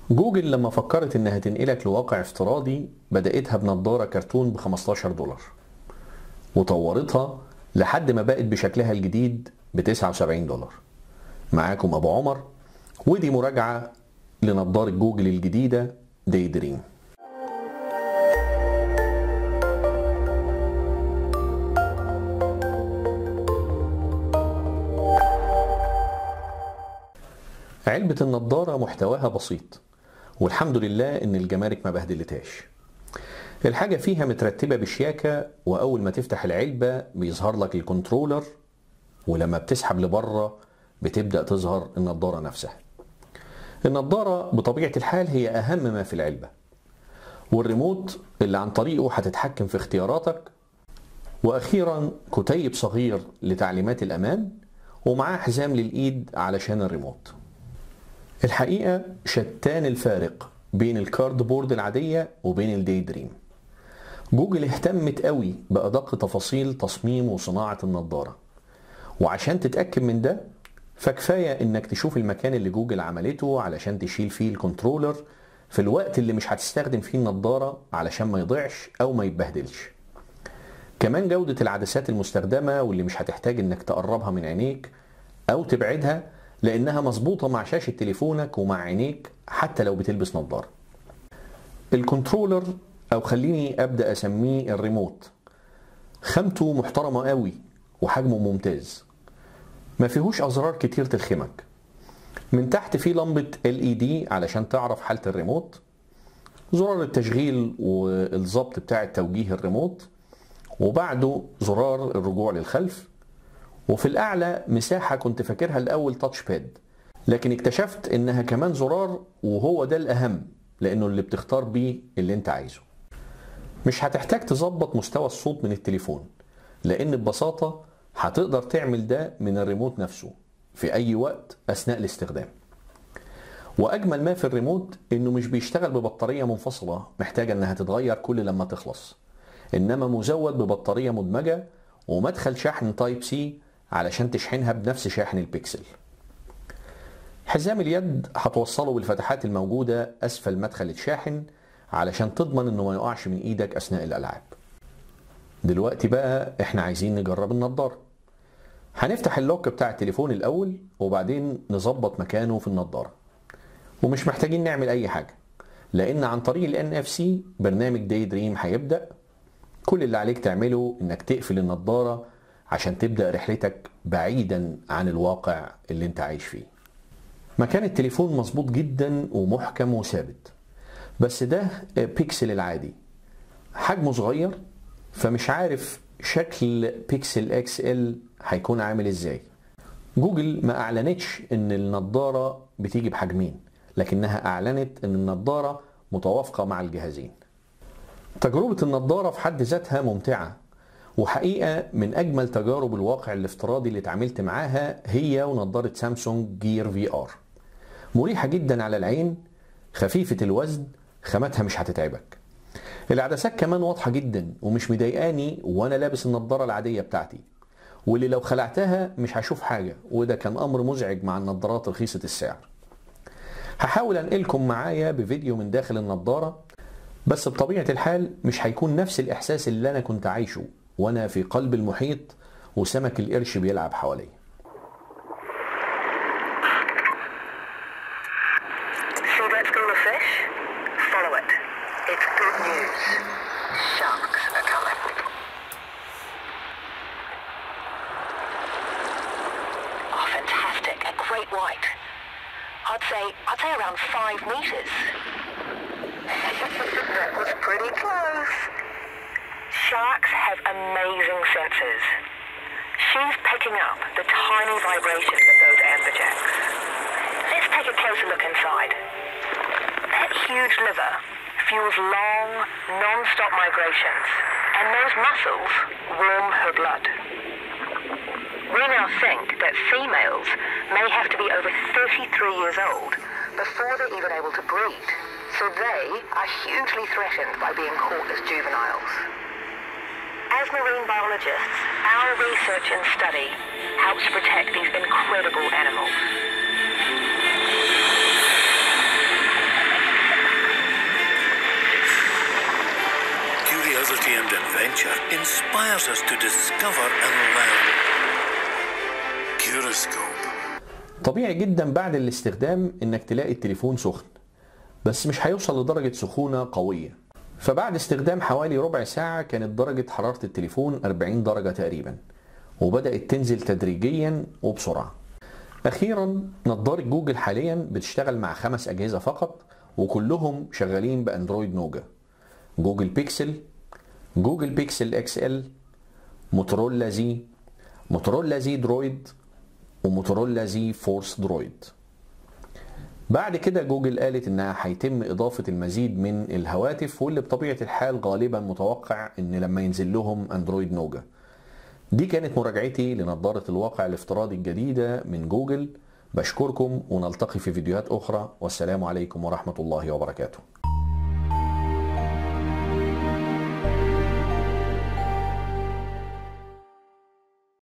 جوجل لما فكرت انها تنقلك لواقع افتراضي بدأتها بنضارة كرتون ب 15 دولار وطورتها لحد ما بقت بشكلها الجديد ب 79 دولار معاكم ابو عمر ودي مراجعة لنضارة جوجل الجديدة داي دريم علبة النضارة محتواها بسيط والحمد لله ان الجمارك ما بهدلتهاش الحاجة فيها مترتبة بشياكة وأول ما تفتح العلبة بيظهر لك الكنترولر ولما بتسحب لبره بتبدأ تظهر النضارة نفسها النضارة بطبيعة الحال هي أهم ما في العلبة والريموت اللي عن طريقه هتتحكم في اختياراتك وأخيرا كتيب صغير لتعليمات الأمان ومعاه حزام للإيد علشان الريموت الحقيقة شتان الفارق بين الكارد بورد العادية وبين الداي دريم جوجل اهتمت قوي بأدق تفاصيل تصميم وصناعة النضارة وعشان تتأكد من ده فكفاية انك تشوف المكان اللي جوجل عملته علشان تشيل فيه الكنترولر في الوقت اللي مش هتستخدم فيه النضارة علشان ما يضيعش او ما يتبهدلش كمان جودة العدسات المستخدمة واللي مش هتحتاج انك تقربها من عينيك او تبعدها لانها مظبوطة مع شاشة تليفونك ومع عينيك حتى لو بتلبس نظارة الكنترولر او خليني ابدا اسميه الريموت خامته محترمة قوي وحجمه ممتاز ما فيهوش ازرار كتير تلخمك من تحت فيه لمبة LED علشان تعرف حالة الريموت زرار التشغيل والضبط بتاع توجيه الريموت وبعده زرار الرجوع للخلف وفي الاعلى مساحة كنت فاكرها الاول تاتش باد لكن اكتشفت انها كمان زرار وهو ده الاهم لانه اللي بتختار بيه اللي انت عايزه مش هتحتاج تظبط مستوى الصوت من التليفون لان ببساطة هتقدر تعمل ده من الريموت نفسه في اي وقت اثناء الاستخدام واجمل ما في الريموت انه مش بيشتغل ببطارية منفصلة محتاجة انها تتغير كل لما تخلص انما مزود ببطارية مدمجة ومدخل شحن تايب سي علشان تشحنها بنفس شاحن البيكسل حزام اليد هتوصله بالفتحات الموجودة أسفل مدخل الشاحن علشان تضمن إنه ما يقعش من إيدك أثناء الألعاب. دلوقتي بقى إحنا عايزين نجرب النضارة. هنفتح اللوك بتاع التليفون الأول وبعدين نظبط مكانه في النضارة. ومش محتاجين نعمل أي حاجة لأن عن طريق ال NFC برنامج داي دريم هيبدأ كل اللي عليك تعمله إنك تقفل النضارة عشان تبدأ رحلتك بعيدا عن الواقع اللي انت عايش فيه مكان التليفون مظبوط جدا ومحكم وثابت بس ده بيكسل العادي حجمه صغير فمش عارف شكل بيكسل اكس ال هيكون عامل ازاي جوجل ما اعلنتش ان النضارة بتيجي بحجمين لكنها اعلنت ان النضارة متوافقة مع الجهازين تجربة النضارة في حد ذاتها ممتعة وحقيقة من أجمل تجارب الواقع الافتراضي اللي اتعاملت معاها هي ونضارة سامسونج جير في آر مريحة جدا على العين خفيفة الوزن خامتها مش هتتعبك العدسات كمان واضحة جدا ومش مضايقاني وانا لابس النضارة العادية بتاعتي واللي لو خلعتها مش هشوف حاجة وده كان امر مزعج مع النضارات رخيصة السعر هحاول انقلكم معايا بفيديو من داخل النضارة بس بطبيعة الحال مش هيكون نفس الاحساس اللي انا كنت عايشه وانا في قلب المحيط وسمك القرش بيلعب حواليا See that school of fish? Follow it. It's good news. Sharks are coming. Oh, fantastic. A great white. I'd say, I'd say around five meters. that was pretty close. Sharks have amazing senses. She's picking up the tiny vibrations of those amberjacks. Let's take a closer look inside. That huge liver fuels long, non-stop migrations, and those muscles warm her blood. We now think that females may have to be over 33 years old before they're even able to breed, so they are hugely threatened by being caught as juveniles. As marine biologists, our research and study helps protect these incredible animals. adventure inspires us to discover and learn. Curoscope. طبيعي جدا بعد الاستخدام انك تلاقي التليفون سخن بس مش هيوصل لدرجة سخونة قوية فبعد استخدام حوالي ربع ساعة كانت درجة حرارة التليفون 40 درجة تقريبا وبدأت تنزل تدريجيا وبسرعة أخيرا نظارة جوجل حاليا بتشتغل مع خمس أجهزة فقط وكلهم شغالين بأندرويد نوجا جوجل بيكسل جوجل بيكسل اكس ال موتورولا زي موتورولا زي درويد وموتورولا زي فورس درويد بعد كده جوجل قالت انها هيتم اضافه المزيد من الهواتف واللي بطبيعه الحال غالبا متوقع ان لما ينزل لهم اندرويد نوجا دي كانت مراجعتي لنظاره الواقع الافتراضي الجديده من جوجل بشكركم ونلتقي في فيديوهات اخرى والسلام عليكم ورحمه الله وبركاته